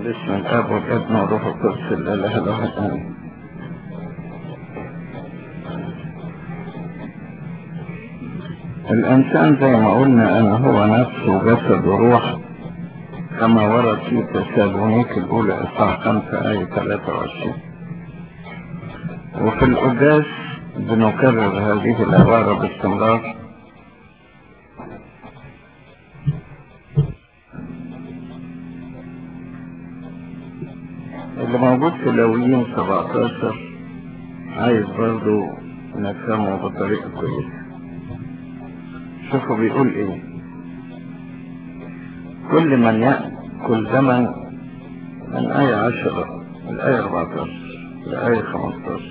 باسم الاب والابن والروح القدس الاله الواحد امين الانسان زي ما قلنا انا هو نفس وجسد وروح كما ورد في تسالونيك الاولى اصحاح 5 ايه 23 وفي القداس بنكرر هذه العبارة باستمرار اللي موجود في لويين 17 عايز برضو نفهمه بطريقة كويسة شوفوا بيقول ايه كل من يأكل زمن من آية 10 الآية 14 الآية 15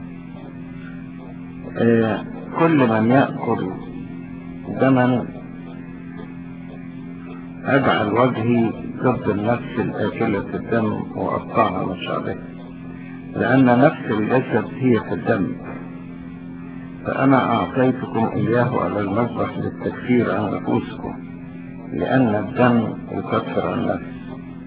آه كل من يأكل دما أجعل وجهي ضد النفس الآكلة الدم وأقطعها من شعبها لأن نفس الجسد هي في الدم فأنا أعطيتكم إياه على المذبح للتكفير عن نفوسكم لأن الدم يكفر عن النفس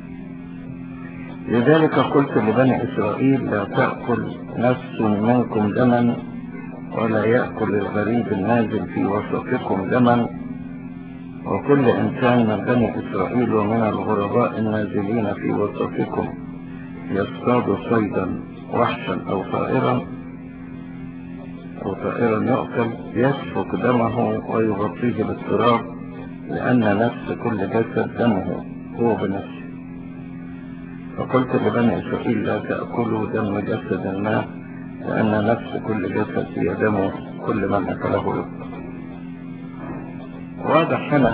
لذلك قلت لبني إسرائيل لا تأكل نفس منكم دما ولا يأكل الغريب النازل في وسطكم دما وكل إنسان من بني إسرائيل ومن الغرباء النازلين في وسطكم يصطاد صيدا وحشا أو طائرا أو طائرا يؤكل يسفك دمه ويغطيه بالتراب لأن نفس كل جسد دمه هو بنفسه فقلت لبني إسرائيل لا تأكلوا دم جسد ما لأن نفس كل جسد هي دمه كل من أكله يبقى واضح هنا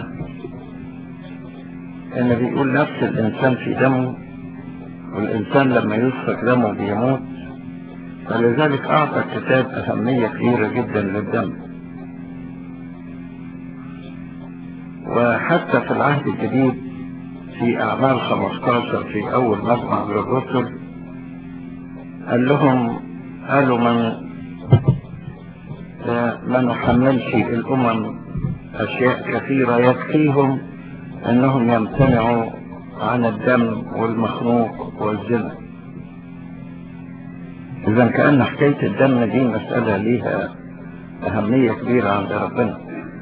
ان بيقول نفس الانسان في دمه والانسان لما يسفك دمه بيموت فلذلك اعطى الكتاب اهمية كبيرة جدا للدم وحتى في العهد الجديد في اعمال 15 في اول مجمع للرسل قال لهم قالوا من ما نحملش الامم اشياء كثيرة يكفيهم انهم يمتنعوا عن الدم والمخنوق والزنا اذا كأن حكاية الدم دي مسألة ليها اهمية كبيرة عند ربنا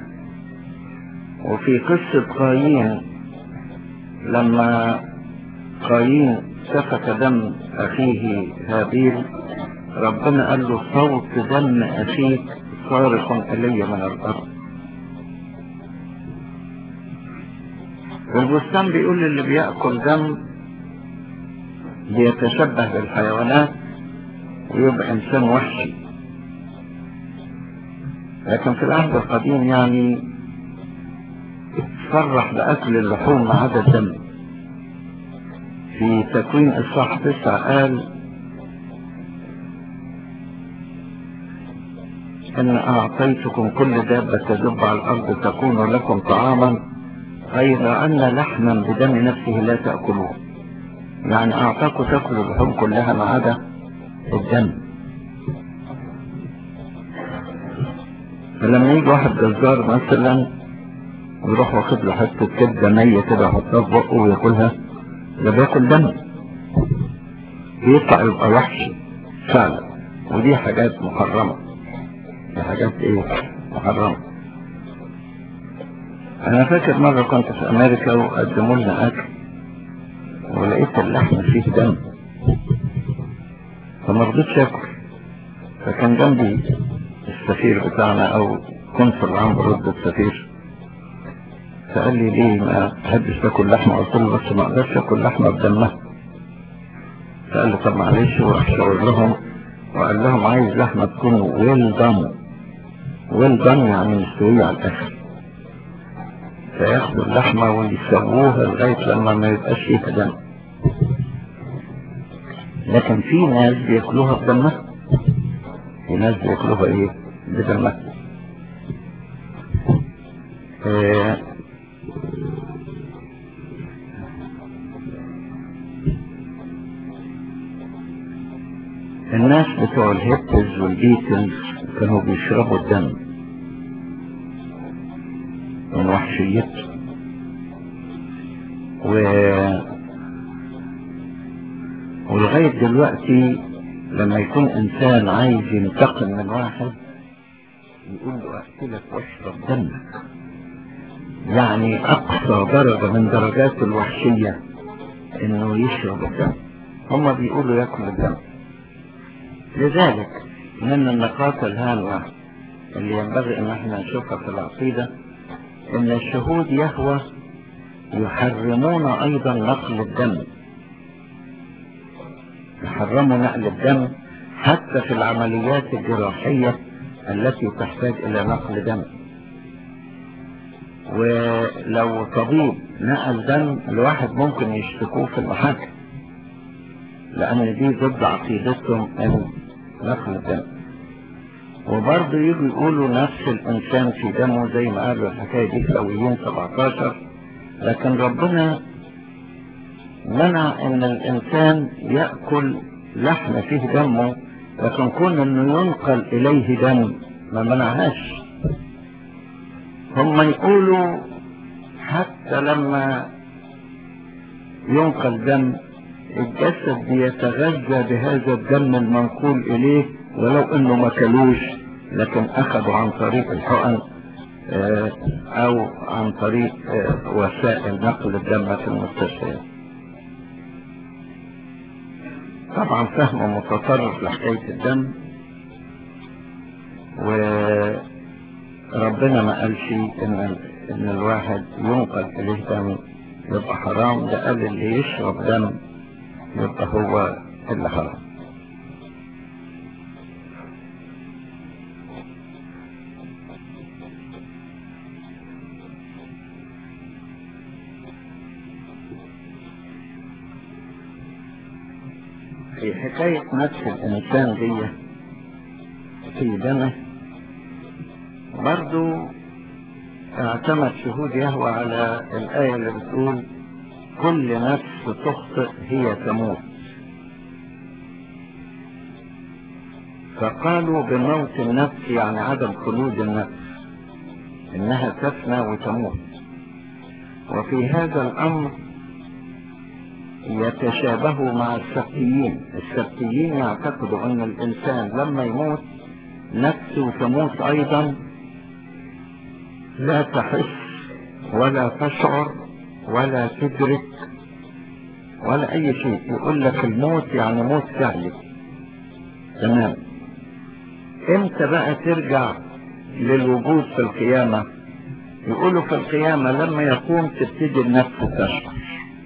وفي قصة قايين لما قايين سفك دم اخيه هابيل ربنا قال له صوت دم اخيك صارخ الي من الارض والبستان بيقول اللي بيأكل دم بيتشبه بالحيوانات ويبقى إنسان وحشي لكن في العهد القديم يعني صرح بأكل اللحوم ما عدا الدم في تكوين إصحاح تسعة قال إن أعطيتكم كل دابة تدب على الأرض تكون لكم طعاما غير أن لحما بدم نفسه لا تأكلوه يعني أعطاكم تأكلوا اللحوم كلها ما عدا الدم فلما يجي واحد جزار مثلا ويروح واخد له حتة كبدة نية كده يحطها في بقه وياكلها ده بياكل دم بيطلع يبقى وحشي فعلا ودي حاجات محرمة دي حاجات ايه محرمة انا فاكر مرة كنت في امريكا وقدموا لنا اكل ولقيت اللحم فيه دم فما رضيتش اكل فكان جنبي السفير بتاعنا او كونسل عام برد السفير فقال لي ليه ما تحبش تاكل لحمة قلت له بس ما اقدرش اكل لحمة بدمها فقال لي طب معلش وراح شاور لهم وقال لهم عايز لحمة تكون ويل دان ويل دان يعني مستوية على الاخر فياخدوا اللحمة ويسووها لغاية لما ما يبقاش فيها دم لكن في ناس بياكلوها بدمها في ناس بياكلوها ايه بدمها آه الناس بتوع الهيبتز والبيتلز كانوا بيشربوا الدم من وحشيته و ولغاية دلوقتي لما يكون انسان عايز ينتقم من واحد يقول له اقتلك واشرب دمك يعني اقصى درجة من درجات الوحشية انه يشرب الدم هم بيقولوا ياكل الدم لذلك من النقاط الهامة اللي ينبغي ان احنا نشوفها في العقيدة ان الشهود يهوى يحرمون ايضا نقل الدم يحرموا نقل الدم حتى في العمليات الجراحية التي تحتاج الى نقل دم ولو طبيب نقل دم الواحد ممكن يشتكوه في المحاكم لان دي ضد عقيدتهم ان نقل الدم وبرضه يجوا يقولوا نفس الانسان في دمه زي ما قالوا الحكايه دي في لويين 17 لكن ربنا منع ان الانسان ياكل لحم فيه دمه لكن كون انه ينقل اليه دم ما منعهاش هم يقولوا حتى لما ينقل دم الجسد بيتغذى بهذا الدم المنقول اليه ولو انه ما كلوش لكن اخذوا عن طريق الحقن او عن طريق وسائل نقل الدم في المستشفيات طبعا فهم متطرف لحكاية الدم وربنا ما قالش ان ان الواحد ينقل اليه دم يبقى حرام ده قال اللي يشرب دم يبقى هو اللي حرام في حكاية نفس الإنسان دي في دمه برضو اعتمد شهود يهوى على الآية اللي بتقول كل نفس تخطئ هي تموت فقالوا بموت النفس يعني عدم خلود النفس انها تفنى وتموت وفي هذا الامر يتشابه مع السبتيين السبتيين يعتقدوا ان الانسان لما يموت نفسه تموت ايضا لا تحس ولا تشعر ولا تدرك ولا اي شيء يقول لك الموت يعني موت فعلي تمام امتى بقى ترجع للوجود في القيامة يقولوا في القيامة لما يقوم تبتدي النفس تشعر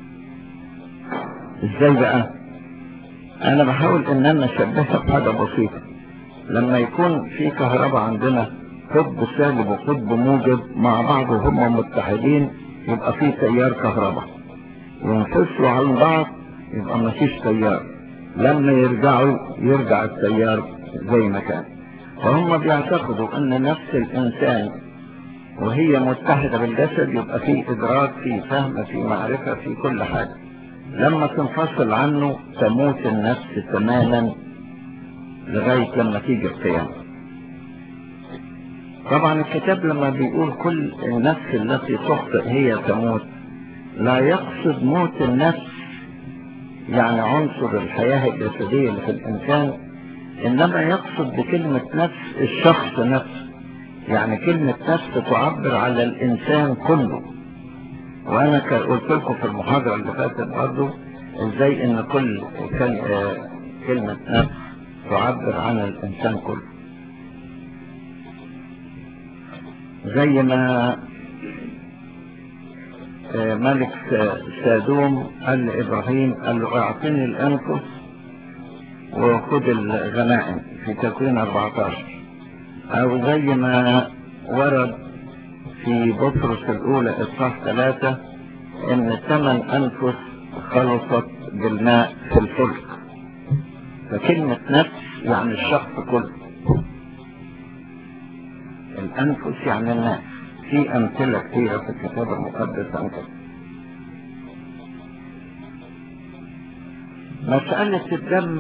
ازاي بقى انا بحاول ان انا اشبهها بحاجة بسيطة لما يكون في كهرباء عندنا قطب سالب وقطب موجب مع بعض وهم متحدين يبقى في تيار كهرباء ينفصلوا عن بعض يبقى مفيش تيار لما يرجعوا يرجع التيار زي ما كان فهم بيعتقدوا ان نفس الانسان وهي متحدة بالجسد يبقى في ادراك في فهم في معرفة في كل حاجة لما تنفصل عنه تموت النفس تماما لغاية لما تيجي القيامة طبعا الكتاب لما بيقول كل النفس التي تخطئ هي تموت لا يقصد موت النفس يعني عنصر الحياة الجسدية اللي في الإنسان إنما يقصد بكلمة نفس الشخص نفسه يعني كلمة نفس تعبر على الإنسان كله وأنا قلت لكم في المحاضرة اللي فاتت برضه إزاي إن كل كلمة نفس تعبر عن الإنسان كله زي ما ملك سادوم قال لإبراهيم قال له اعطني الأنفس وخد الغنائم في تكوين 14 أو زي ما ورد في بطرس الأولى إصحاح ثلاثة إن ثمن أنفس خلصت بالماء في الفلك فكلمة نفس يعني الشخص كله الأنفس يعني الناس في أمثلة كثيرة في الكتاب المقدس عن كده مسألة الدم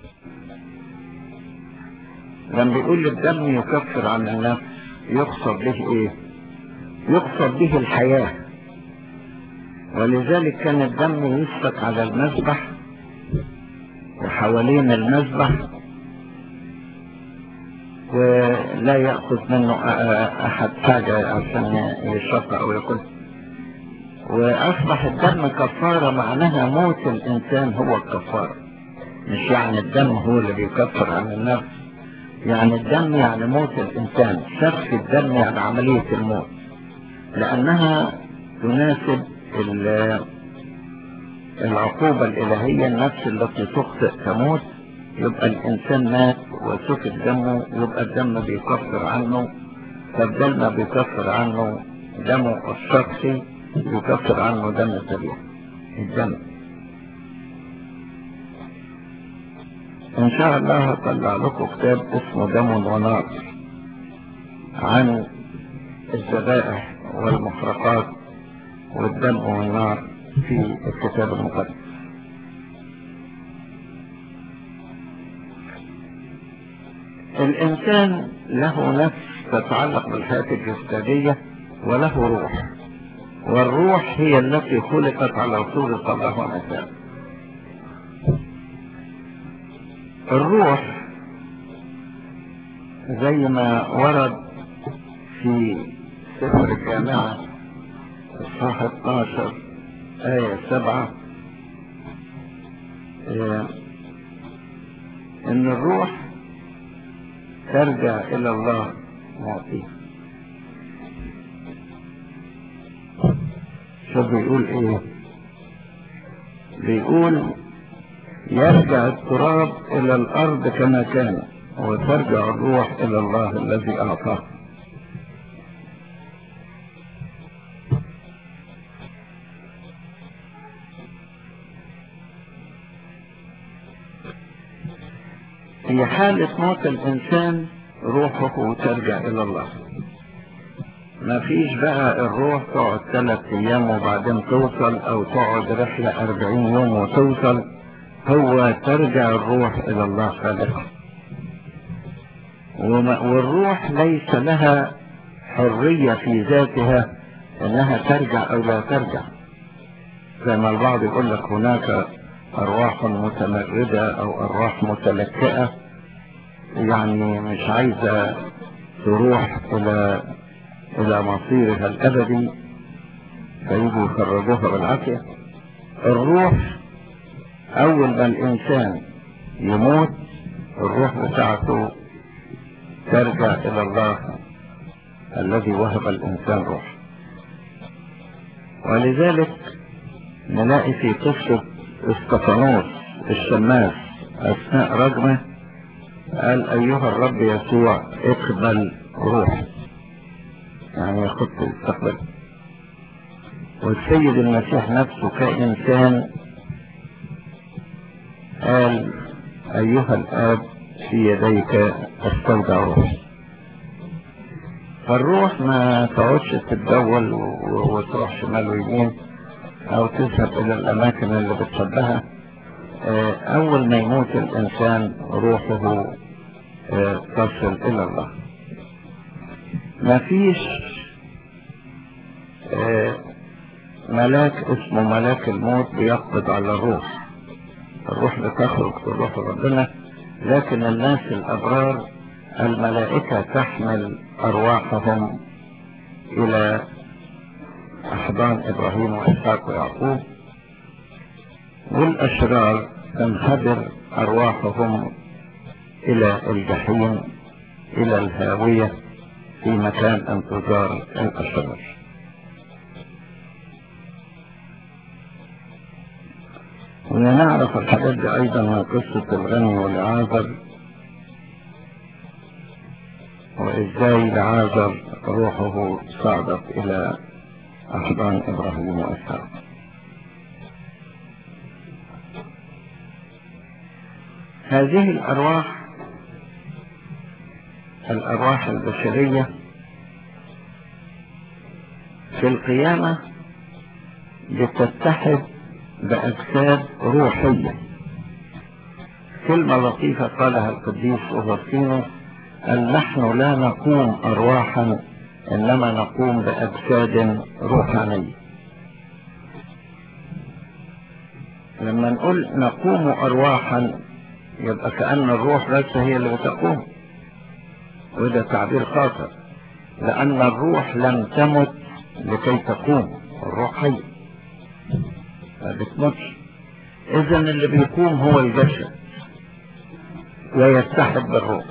لما بيقول الدم يكفر عن النفس يقصد به ايه يقصد به الحياة ولذلك كان الدم يسفك على المذبح وحوالين المذبح ولا يأخذ منه أحد حاجة عشان يشربها أو يأكل وأصبح الدم كفارة معناها موت الإنسان هو الكفارة مش يعني الدم هو اللي بيكفر عن النفس يعني الدم يعني موت الإنسان سفك الدم يعني عملية الموت لأنها تناسب العقوبة الإلهية النفس التي تخطئ تموت يبقى الإنسان مات وسفك دمه يبقى الدم بيكفر عنه فالدم ما بيكفر عنه دمه الشخصي يكفر عنه دم الذبيحة الدم إن شاء الله هطلع لكم كتاب اسمه دم ونار عن الذبائح والمحرقات والدم والنار في الكتاب المقدس الإنسان له نفس تتعلق بالحياة الجسدية وله روح والروح هي التي خلقت على صورة الله ومثاله الروح زي ما ورد في سفر الجامعة الصح 12 آية 7 إن الروح ترجع إلى الله معطيه شوف بيقول إيه بيقول يرجع التراب إلى الأرض كما كان وترجع الروح إلى الله الذي أعطاه في حالة موت الإنسان روحه ترجع إلى الله ما فيش بقى الروح تقعد ثلاث أيام وبعدين توصل أو تقعد رحلة أربعين يوم وتوصل هو ترجع الروح إلى الله خالقه والروح ليس لها حرية في ذاتها انها ترجع او لا ترجع زي ما البعض يقول لك هناك ارواح متمردة او ارواح متلكئة يعني مش عايزة تروح الى الى مصيرها الابدي فيجوا يخرجوها بالعافية الروح اول ما الانسان يموت الروح بتاعته ترجع الى الله الذي وهب الانسان روح ولذلك نلاقي في قصة اسطفانوس الشماس اثناء رجمه قال ايها الرب يسوع اقبل روح يعني يخط يستقبل والسيد المسيح نفسه كإنسان قال أيها الآب في يديك استودع روحي فالروح ما تقعدش تتدول وتروح شمال ويمين او تذهب الى الاماكن اللي بتحبها اول ما يموت الانسان روحه تصل الى الله ما فيش ملاك اسمه ملاك الموت بيقبض على الروح الروح بتخرج في روح ربنا لكن الناس الأبرار الملائكة تحمل أرواحهم إلى أحضان إبراهيم وإسحاق ويعقوب والأشرار تنحدر أرواحهم إلى الجحيم إلى الهاوية في مكان انتظار الأشرار ونعرف الحاجات دي أيضا من قصة الغني والعازر وإزاي لعازر روحه صعدت إلى أحضان إبراهيم وإسحاق هذه الأرواح الأرواح البشرية في القيامة بتتحد بأجساد روحية كلمة لطيفة قالها القديس أوغسطينوس أن نحن لا نقوم أرواحا إنما نقوم بأجساد روحانية لما نقول نقوم أرواحا يبقى كأن الروح بس هي اللي بتقوم وده تعبير خاطئ لأن الروح لم تمت لكي تقوم الروح حي ما بتموتش إذا اللي بيقوم هو الجسد ويتحد بالروح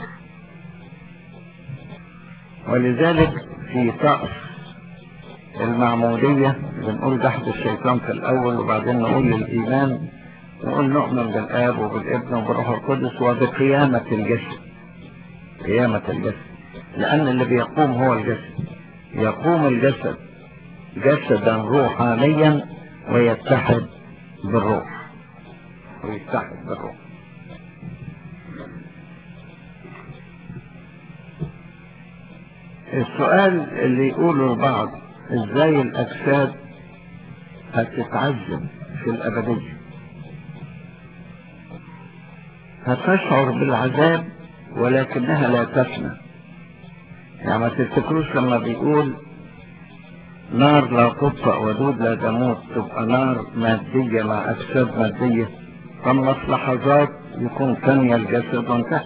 ولذلك في طقس المعمودية بنقول تحت الشيطان في الأول وبعدين نقول الإيمان نقول نؤمن بالآب وبالابن وبالروح القدس وبقيامة الجسد قيامة الجسد لأن اللي بيقوم هو الجسد يقوم الجسد جسدا روحانيا ويتحد بالروح ويتحد بالروح السؤال اللي يقوله البعض ازاي الاجساد هتتعذب في الابدية هتشعر بالعذاب ولكنها لا تفنى يعني ما تفتكروش لما بيقول نار لا تطفأ ودود لا تموت تبقى نار مادية مع أجساد مادية ثم في لحظات يكون ثانية الجسد وانتهى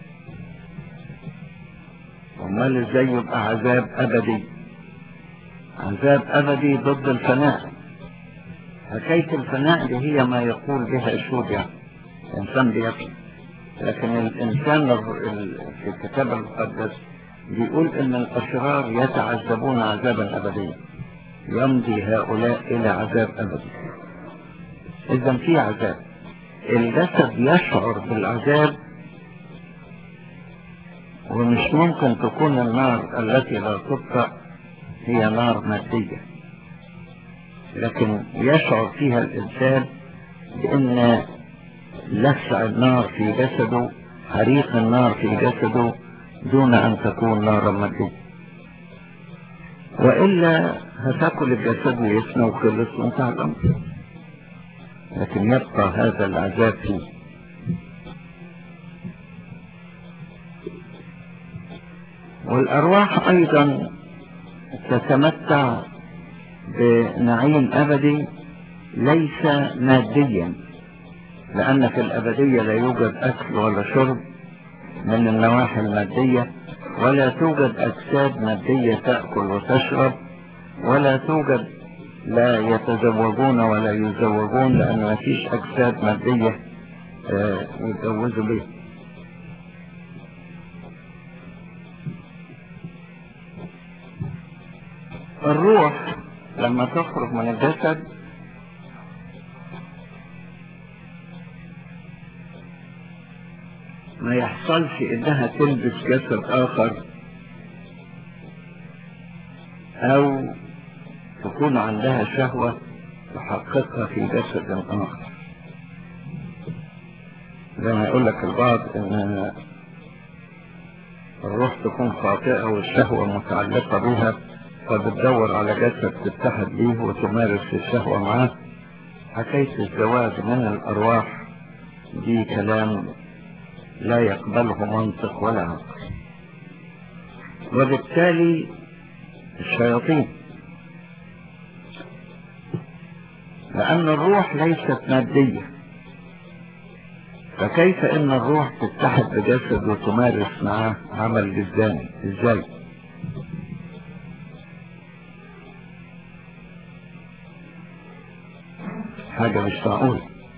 امال ازاي يبقى عذاب ابدي عذاب ابدي ضد الفناء حكاية الفناء دي هي ما يقول بها الشود يعني الانسان بيفنى لكن الانسان في الكتاب المقدس بيقول ان الاشرار يتعذبون عذابا ابديا يمضي هؤلاء الى عذاب ابدي اذا في عذاب الجسد يشعر بالعذاب ومش ممكن تكون النار التي لا تطفأ هي نار مادية لكن يشعر فيها الإنسان بأن لسع النار في جسده حريق النار في جسده دون أن تكون نارا مادية وإلا هتاكل الجسد ويسمى وخلص وانتهى الأمر لكن يبقى هذا العذاب فيه والأرواح أيضا تتمتع بنعيم أبدي ليس ماديا لأن في الأبدية لا يوجد أكل ولا شرب من النواحي المادية ولا توجد أجساد مادية تأكل وتشرب ولا توجد لا يتزوجون ولا يزوجون لأن ما فيش أجساد مادية يتزوجوا بها الروح لما تخرج من الجسد ما يحصلش انها تلبس جسد اخر او تكون عندها شهوة تحققها في جسد اخر زي ما يقول لك البعض ان الروح تكون خاطئة والشهوة متعلقة بها فبتدور على جسد تتحد بيه وتمارس الشهوة معاه حكاية الزواج من الأرواح دي كلام لا يقبله منطق ولا عقل وبالتالي الشياطين لأن الروح ليست مادية فكيف ان الروح تتحد بجسد وتمارس معاه عمل جسداني ازاي حاجة مش معقولة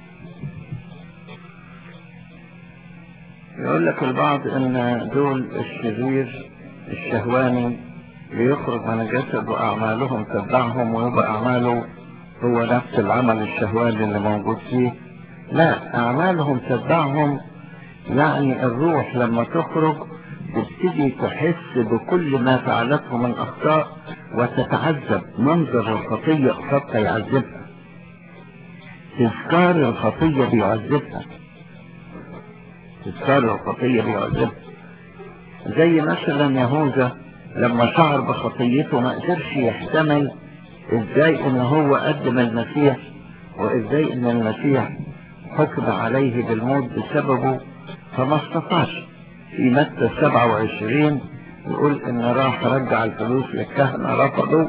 يقول لك البعض ان دول الشرير الشهواني بيخرج من الجسد واعمالهم تتبعهم ويبقى اعماله هو نفس العمل الشهواني اللي موجود فيه لا اعمالهم تتبعهم يعني الروح لما تخرج تبتدي تحس بكل ما فعلته من اخطاء وتتعذب منظر الخطية قصدت يعذبها تذكار الخطية بيعذبها تذكار الخطية بيعذبها زي مثلا يهوذا لما شعر بخطيته ما قدرش يحتمل ازاي ان هو قدم المسيح وازاي ان المسيح حكم عليه بالموت بسببه فما استطاعش في متى 27 يقول ان راح رجع الفلوس للكهنة رفضوا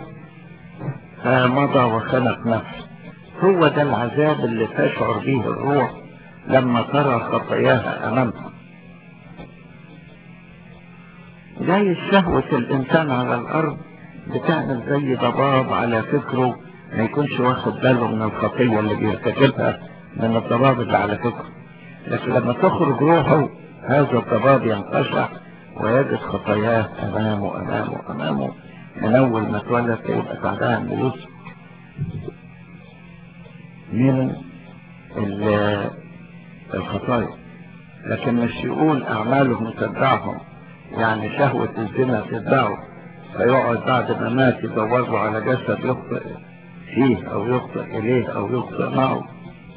فمضى وخنق نفسه هو ده العذاب اللي تشعر به الروح لما ترى خطاياها أمامها زي شهوة الإنسان على الأرض بتعمل زي ضباب على فكره ما يكونش واخد باله من الخطية اللي بيرتكبها من الضباب اللي على فكره لكن لما تخرج روحه هذا الضباب ينقشع ويجد خطاياه أمامه أمامه أمامه من أول ما اتولد يبقى تعبان بيوسف من الخطايا لكن مش يقول أعمالهم تتبعهم يعني شهوة الزنا تتبعه فيقعد بعد ما مات يدوروا على جسد يخطئ فيه أو يخطئ إليه أو يخطئ معه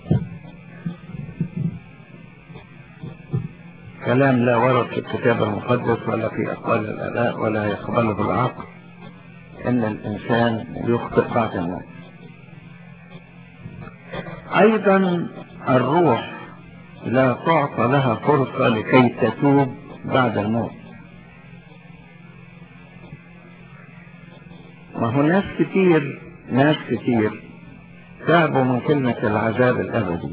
كلام لا ورد في الكتاب المقدس ولا في أقوال الآباء ولا يقبله العقل إن الإنسان يخطئ بعد الموت أيضا الروح لا تعطى لها فرصة لكي تتوب بعد الموت ما هو ناس كتير ناس كتير تعبوا من كلمة العذاب الأبدي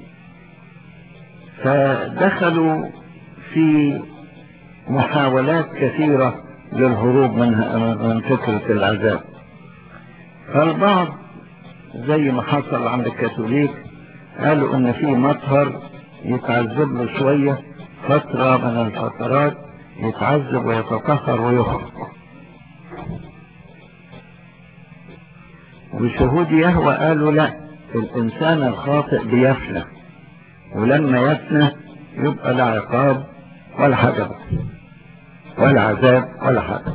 فدخلوا في محاولات كثيرة للهروب منها من فكرة العذاب فالبعض زي ما حصل عند الكاثوليك قالوا ان في مطهر يتعذب له شوية فترة من الفترات يتعذب ويتطهر ويخرج وشهود يهوى قالوا لا الانسان الخاطئ بيفنى ولما يفنى يبقى لا عقاب ولا حاجة بقى. ولا عذاب ولا حاجة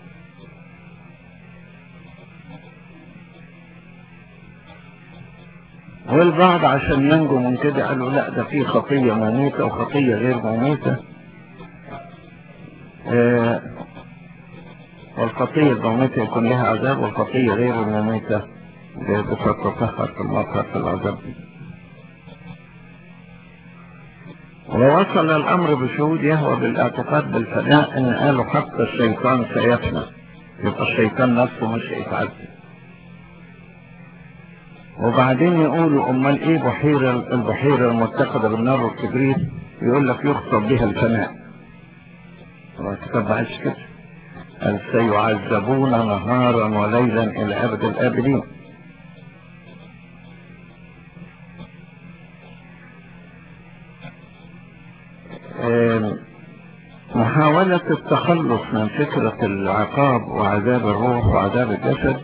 والبعض عشان ينجو من كده قالوا لا ده في خطية مميتة وخطية غير مميتة آه والخطية المميتة يكون لها عذاب والخطية غير المميتة بتتطهر في المطهر في العذاب ووصل الأمر بشهود يهوى بالاعتقاد بالفناء إن قالوا حتى الشيطان سيفنى يبقى الشيطان نفسه مش هيتعذب وبعدين يقولوا امال ايه بحيرة البحيرة المتخذة بالنار والكبريت يقول لك يخطب بها الفناء هو الكتاب ما قالش كده قال سيعذبون نهارا وليلا الى ابد الابدين محاولة التخلص من فكرة العقاب وعذاب الروح وعذاب الجسد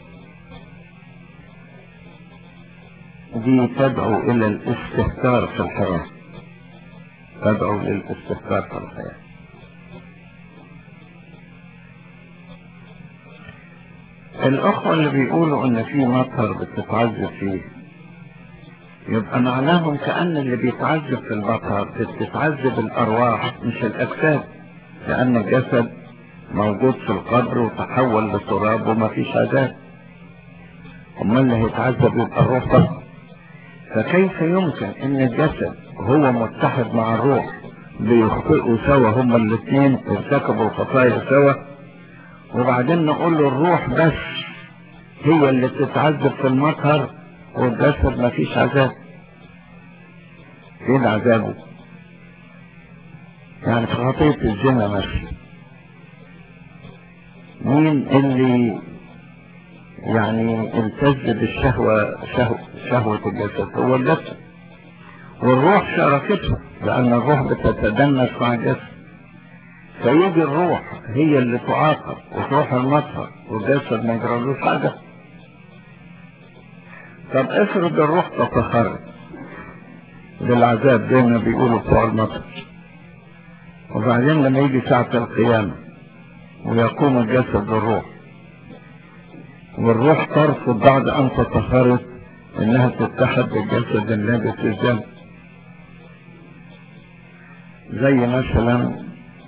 دي تدعو الى الاستهتار في الحياة تدعو للاستهتار في الحياة الاخوة اللي بيقولوا ان في مطهر بتتعذب فيه يبقى معناهم كأن اللي بيتعذب في المطهر بتتعذب الارواح مش الاجساد لان الجسد موجود في القبر وتحول لتراب وما فيش عذاب امال اللي هيتعذب يبقى الروح فقط فكيف يمكن ان الجسد هو متحد مع الروح بيخطئوا سوا هما الاثنين ارتكبوا الخطايا سوا وبعدين نقول له الروح بس هي اللي تتعذب في المطهر والجسد ما فيش عذاب فين عذابه يعني في خطية الزنا مثلا مين اللي يعني امتز بالشهوة شهوة, شهوة الجسد هو الجسد والروح شاركته لأن الروح بتتدنس مع الجسد فيجي الروح هي اللي تعاقب وتروح المطهر والجسد ما يجرالوش حاجة طب افرض الروح تتخرج بالعذاب زي ما بيقولوا بتوع المطهر وبعدين لما يجي ساعة القيامة ويقوم الجسد بالروح والروح ترفض بعد ان تطهرت انها تتحد بالجسد اللابس الدم زي مثلا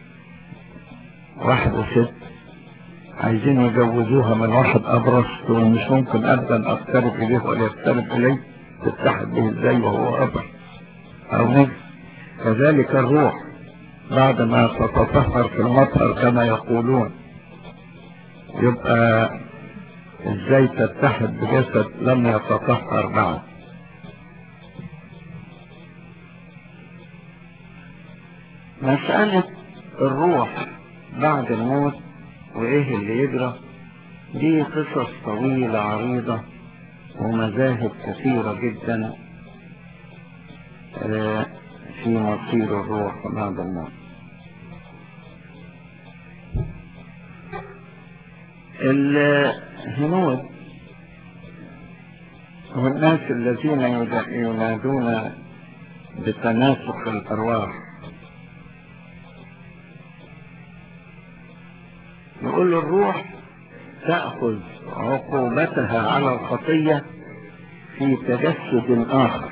واحدة ست عايزين يجوزوها من واحد ابرص تقول مش ممكن ابدا اقترب اليه ولا يقترب الي تتحد به ازاي وهو ابرص او نجس كذلك الروح بعد ما تتطهر في المطهر كما يقولون يبقى ازاي تتحد بجسد لم يتطهر بعد مسألة الروح بعد الموت وإيه اللي يجرى دي قصص طويلة عريضة ومذاهب كثيرة جدا آه، في مصير الروح بعد الموت الهنود والناس الذين ينادون بتناسخ الأرواح يقول الروح تأخذ عقوبتها على الخطية في تجسد آخر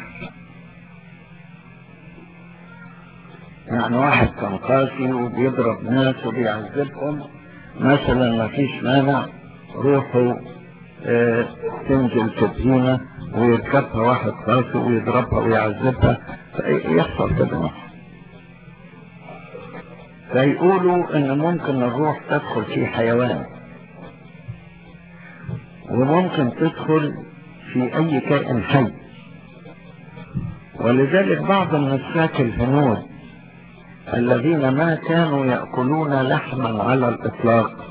يعني واحد كان قاسي وبيضرب ناس وبيعذبهم مثلا ما فيش مانع روحه اه تنزل سكينة ويركبها واحد قاسي ويضربها ويعذبها يحصل كده مثلا فيقولوا ان ممكن الروح تدخل في حيوان وممكن تدخل في اي كائن حي ولذلك بعض النساك الهنود الذين ما كانوا يأكلون لحما على الإطلاق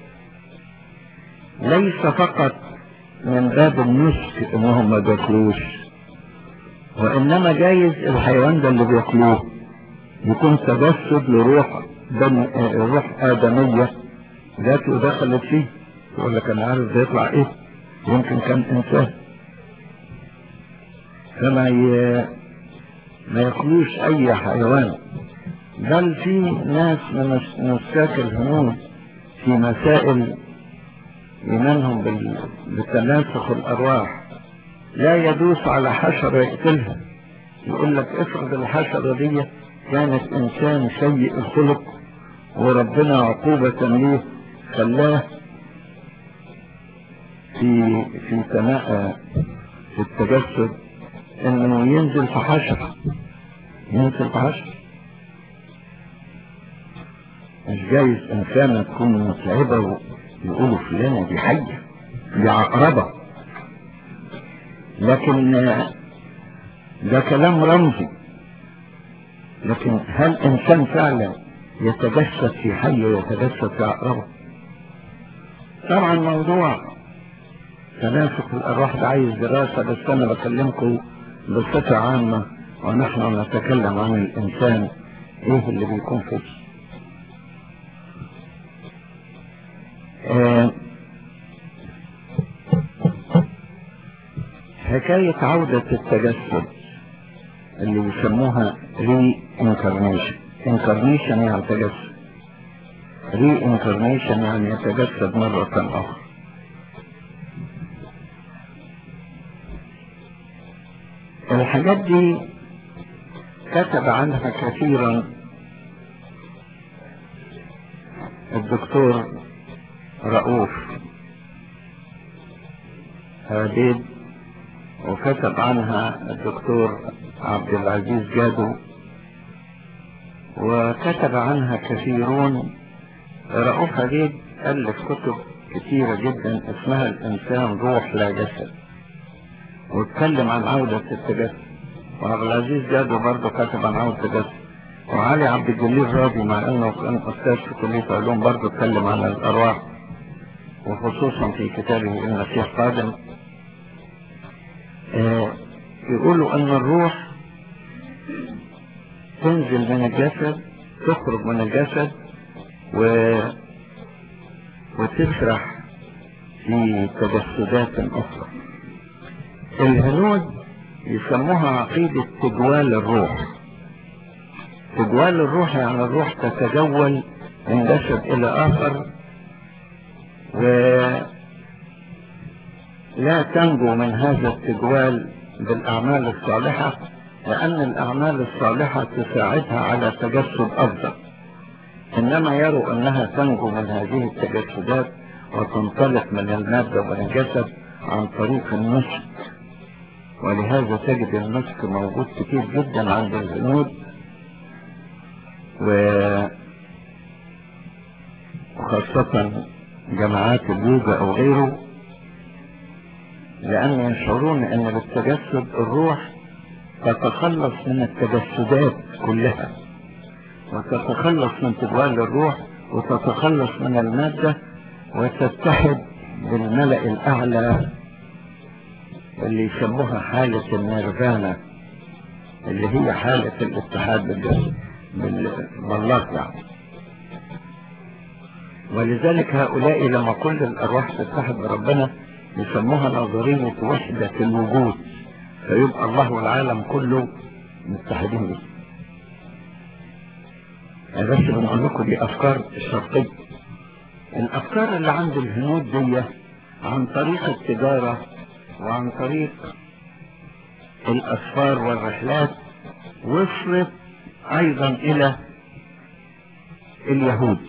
ليس فقط من باب النسك انهم ما بياكلوش وانما جايز الحيوان ده اللي بياكلوه يكون تجسد لروح دم روح آدمية جات ودخلت فيه يقول لك انا عارف ده يطلع ايه يمكن كان انسان فما ي... ما ياكلوش اي حيوان بل في ناس من نساك الهنود في مسائل إيمانهم بال... بتناسخ الأرواح لا يدوس على حشرة يقتلها يقول لك افرض الحشرة دي كانت إنسان سيء الخلق وربنا عقوبة ليه خلاه في في تناء في التجسد انه ينزل في حشرة ينزل في حشرة مش جايز انسانة تكون متعبة ويقولوا فلانة دي حية دي عقربة لكن ده كلام رمزي لكن هل انسان فعلا يتجسد في حية ويتجسد في عقربة طبعا موضوع تناسق الارواح ده عايز دراسة بس انا بكلمكم بصفة عامة ونحن نتكلم عن الانسان ايه اللي بيكون فيه آه حكاية عودة التجسد اللي بيسموها ري انكارنيشن انكارنيشن يعني تجسد ري انكارنيشن يعني يتجسد مرة أخرى الحاجات دي كتب عنها كثيرا الدكتور رؤوف هاديد وكتب عنها الدكتور عبد العزيز جادو وكتب عنها كثيرون رؤوف هاديد ألف كتب كثيرة جدا اسمها الإنسان روح لا جسد واتكلم عن عودة التجسد وعبد العزيز جادو برضه كتب عن عودة التجسد وعلي عبد الجليل راضي مع انه كان استاذ في كلية علوم برضه اتكلم عن الارواح وخصوصا في كتابه المسيح قادم آه يقولوا ان الروح تنزل من الجسد تخرج من الجسد و وتسرح في تجسدات اخرى الهنود يسموها عقيدة تجوال الروح تجوال الروح يعني الروح تتجول من جسد الى اخر ولا تنجو من هذا التجوال بالاعمال الصالحة لان الاعمال الصالحة تساعدها على تجسد افضل انما يروا انها تنجو من هذه التجسدات وتنطلق من المادة ومن الجسد عن طريق النسك ولهذا تجد النسك موجود كتير جدا عند الهنود و وخاصة جماعات اليوجا او غيره لان يشعرون ان بالتجسد الروح تتخلص من التجسدات كلها وتتخلص من تجوال الروح وتتخلص من المادة وتتحد بالملأ الأعلى اللي يسموها حالة النيرفانا اللي هي حالة الاتحاد بالجسد بالله يعني ولذلك هؤلاء لما كل الأرواح تتحد بربنا يسموها نظرية وحدة الوجود فيبقى الله والعالم كله متحدين به أنا بس بنقول لكم دي أفكار الشرقية الأفكار اللي عند الهنود دي عن طريق التجارة وعن طريق الأسفار والرحلات وصلت أيضا إلى اليهود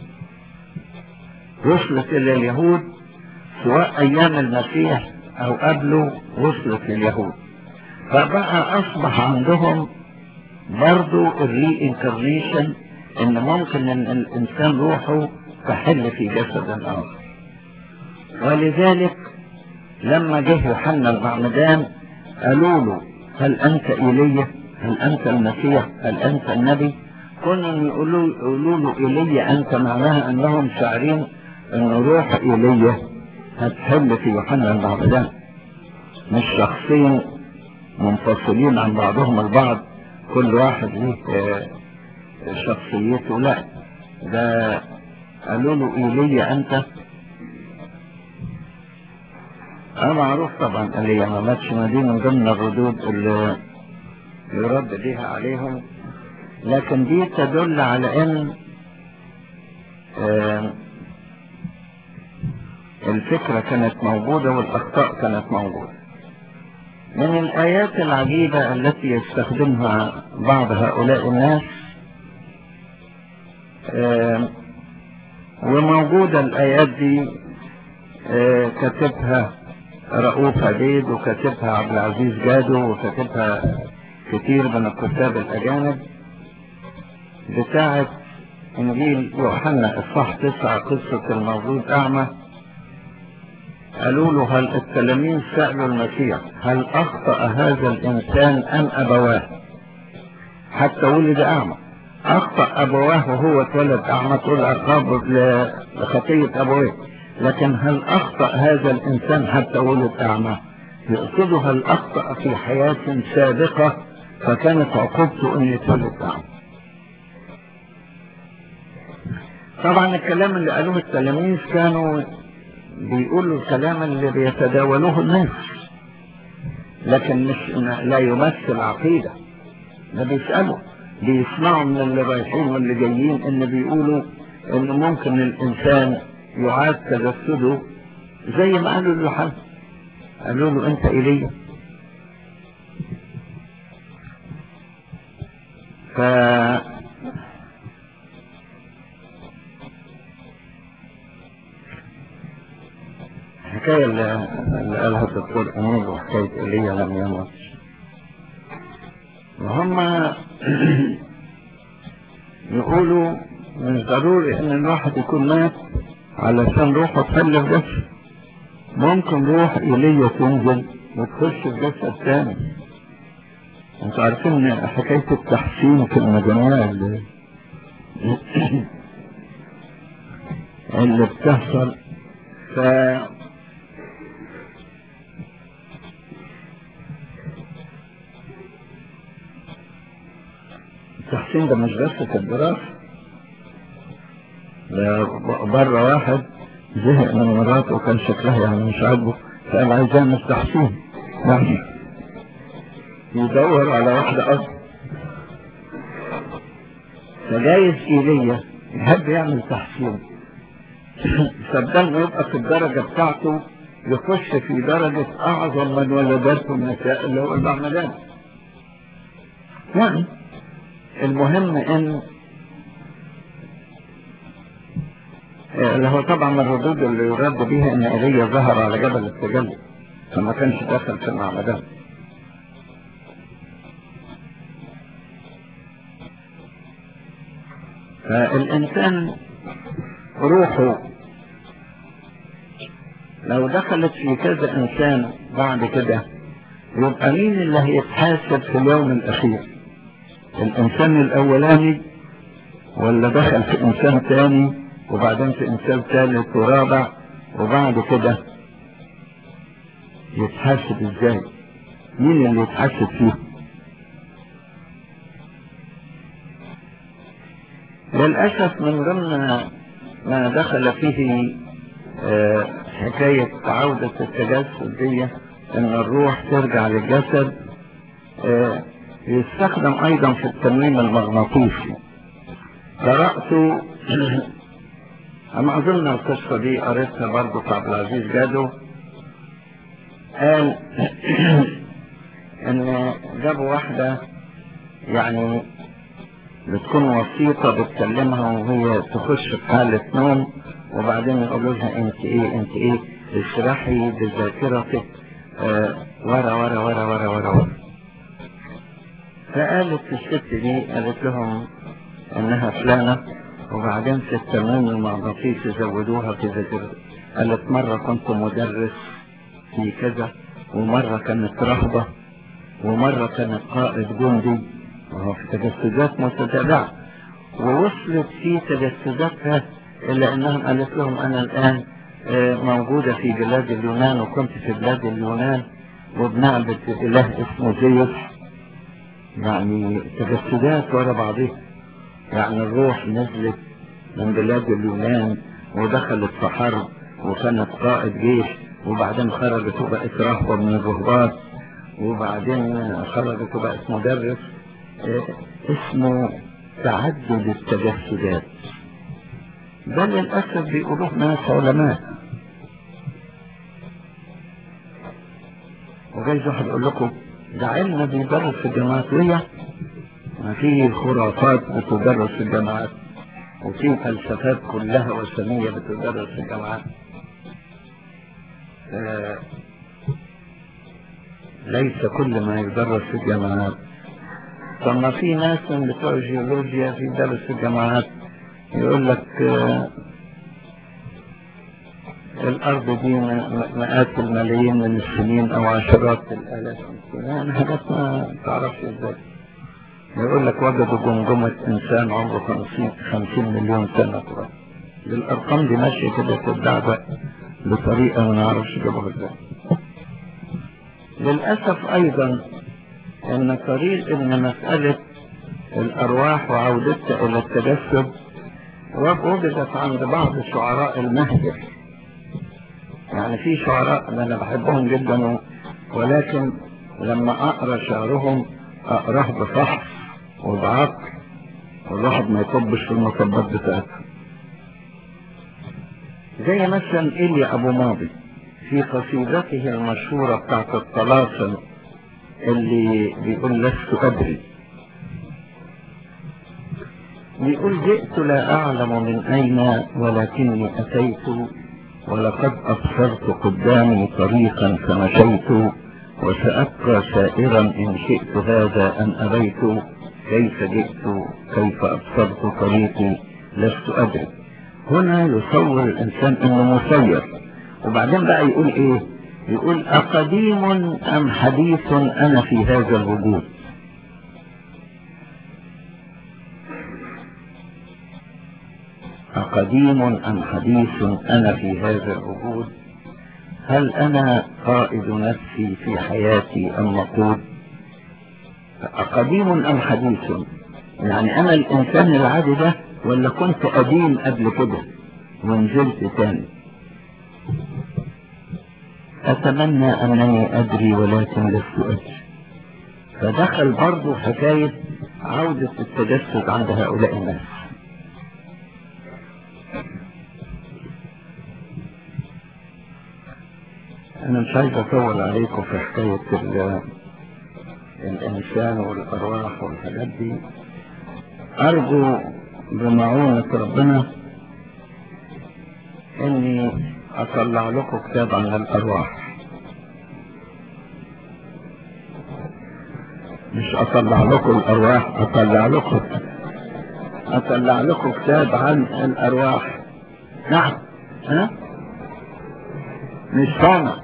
وصلت إلى اليهود سواء أيام المسيح أو قبله وصلت لليهود فبقى أصبح عندهم برضو الري انكارنيشن إن ممكن إن الإنسان روحه تحل في جسد آخر ولذلك لما جه يوحنا المعمدان قالوا له هل أنت إيليا هل أنت المسيح هل أنت النبي كنا يقولوا يقولوا له إيليا أنت معناها أنهم شاعرين أن روح إيليا هتحل في يوحنا المعمدان مش شخصين منفصلين عن بعضهم البعض كل واحد له شخصيته لا ده قالوا له إيليا أنت أنا معروف طبعا إيليا ما ماتش ما دي من ضمن الردود اللي يرد بها عليهم لكن دي تدل على ان آه الفكرة كانت موجودة والاخطاء كانت موجودة من الايات العجيبة التي يستخدمها بعض هؤلاء الناس آه وموجودة الايات دي آه كتبها رؤوف عبيد وكتبها عبد العزيز جادو وكتبها كتير من الكتاب الأجانب بتاعة إنجيل يوحنا الصح تسعة قصة المولود أعمى قالوا له هل التلاميذ سألوا المسيح هل أخطأ هذا الإنسان أم أبواه حتى ولد أعمى أخطأ أبواه وهو اتولد أعمى تقول عقاب لخطية أبويه لكن هل أخطأ هذا الإنسان حتى ولد أعمى يقصده هل أخطأ في حياة سابقة فكانت عقوبته أن يتولد أعمى طبعا الكلام اللي قالوه التلاميذ كانوا بيقولوا الكلام اللي بيتداولوه الناس لكن مش لا يمثل عقيدة ده بيسألوا بيسمعوا من اللي رايحين واللي جايين ان بيقولوا ان ممكن الانسان يعاد تجسده زي ما قالوا ليوحنا قالوا له انت ايليا ف الحكاية اللي, اللي قالها الدكتور أمين وحكاية إيليا لم يمت وهم يقولوا مش ضروري ان الواحد يكون مات علشان روحه تحل في جسد ممكن روح إيليا تنزل وتخش في جسد تاني انتوا عارفين ان حكاية التحسين في المجاميع اللي اللي بتحصل ف التحسين ده مش بس في الدراسة ده بره واحد زهق من مراته وكان شكلها يعني مش عاجبه فقال عايز يعمل تحسين يعني يدور على واحدة أصلا فجايز إيليا يحب يعمل تحسين صدقني يبقى في الدرجة بتاعته يخش في درجة أعظم من ولدته النساء اللي هو المعمدان يعني المهم ان اللي هو طبعا الردود اللي يرد بيها ان ايليا ظهر على جبل التجلي فما كانش داخل في المعمدان فالانسان روحه لو دخلت في كذا انسان بعد كده يبقى مين اللي هيتحاسب في اليوم الاخير الانسان الاولاني ولا دخل في انسان تاني وبعدين في انسان ثالث ورابع وبعد كده يتحاسب ازاي مين اللي يتحاسب فيه للأسف من ضمن ما دخل فيه آه، حكاية عودة التجسد دي ان الروح ترجع للجسد آه، يستخدم ايضا في التنويم المغناطيسي قرأت انا اظن القصة دي قريتها برضه في عبد العزيز جادو قال ان جابوا واحدة يعني بتكون وسيطة بتكلمها وهي تخش في حالة نوم وبعدين يقولوا لها انت ايه انت ايه اشرحي بذاكرتك آه ورا ورا ورا ورا ورا ورا فقالت الست دي قالت لهم انها فلانة وبعدين في التمام المغناطيسي زودوها في ذاكرتك قالت مرة كنت مدرس في كذا ومرة كانت رهبة ومرة كانت قائد جندي وهو في تجسدات متتابعة ووصلت في تجسداتها إلا أنهم قالت لهم أنا الآن آه، موجودة في بلاد اليونان وكنت في بلاد اليونان وبنعبد إله اسمه زيوس يعني تجسدات ورا بعضها يعني الروح نزلت من بلاد اليونان ودخلت في حرب وكانت قائد جيش وبعدين خرجت وبقت رهبة من الرهبان وبعدين خرجت وبقت مدرس آه، اسمه تعدد التجسدات بل للأسف بيقولوه ناس علماء وجايز واحد يقول لكم ده علم بيدرس في الجامعات ليه؟ ما في خرافات بتدرس في الجامعات وفي فلسفات كلها وثنية بتدرس في الجامعات آه، ليس كل ما يدرس في الجامعات طب ما في ناس من بتوع الجيولوجيا في درس في الجامعات يقول لك آه، الأرض دي م- مئات الملايين من السنين أو عشرات الآلاف من السنين يعني حاجات ما تعرفش إزاي يقول لك وجدوا جمجمة إنسان عمره 50 50 مليون سنة كده الأرقام دي ماشية كده تتدعبق بطريقة ما نعرفش جابوها إزاي للأسف أيضا أن طريق أن مسألة الأرواح وعودتها إلى التجسد وجدت عند بعض شعراء المهجر يعني في شعراء اللي أنا بحبهم جدا و- ولكن لما أقرأ شعرهم أقراه بفحص وبعقل والواحد ما يطبش في المطبات بتاعتهم زي مثلا إيليا أبو ماضي في قصيدته المشهورة بتاعت الطلاسم اللي بيقول لست أدري بيقول جئت لا أعلم من أين ولكني أتيت ولقد أبصرت قدامي طريقا فمشيت وسأبقى سائرا إن شئت هذا أن أبيت كيف جئت كيف أبصرت طريقي لست أدري هنا يصور الإنسان إنه مسير وبعدين بقى يقول إيه يقول أقديم أم حديث أنا في هذا الوجود أقديم أم حديث أنا في هذا الوجود هل أنا قائد نفسي في حياتي أم مقود أقديم أم حديث يعني أنا الإنسان العادي ده ولا كنت قديم قبل كده ونزلت تاني أتمنى أنني أدري ولكن لست أدري فدخل برضو حكاية عودة التجسد عند هؤلاء الناس أنا مش عايز أطول عليكم في حكاية ال- الإنسان والأرواح والحاجات دي أرجو بمعونة ربنا إني أطلع لكم كتاب عن الأرواح مش أطلع لكم الأرواح أطلع لكم أطلع لكم كتاب عن الأرواح نعم ها مش سامع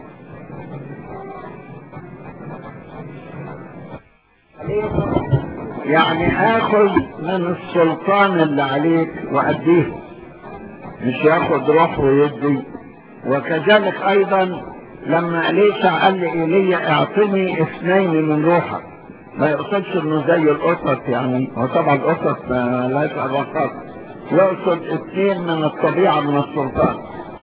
يعني اخذ من السلطان اللي عليك واديه مش ياخد روح ويدي وكذلك ايضا لما ليسع قال لإيليا اعطني اثنين من روحك ما يقصدش انه زي القطط يعني وطبعا القطط ما لهاش علاقات يقصد اثنين من الطبيعة من السلطان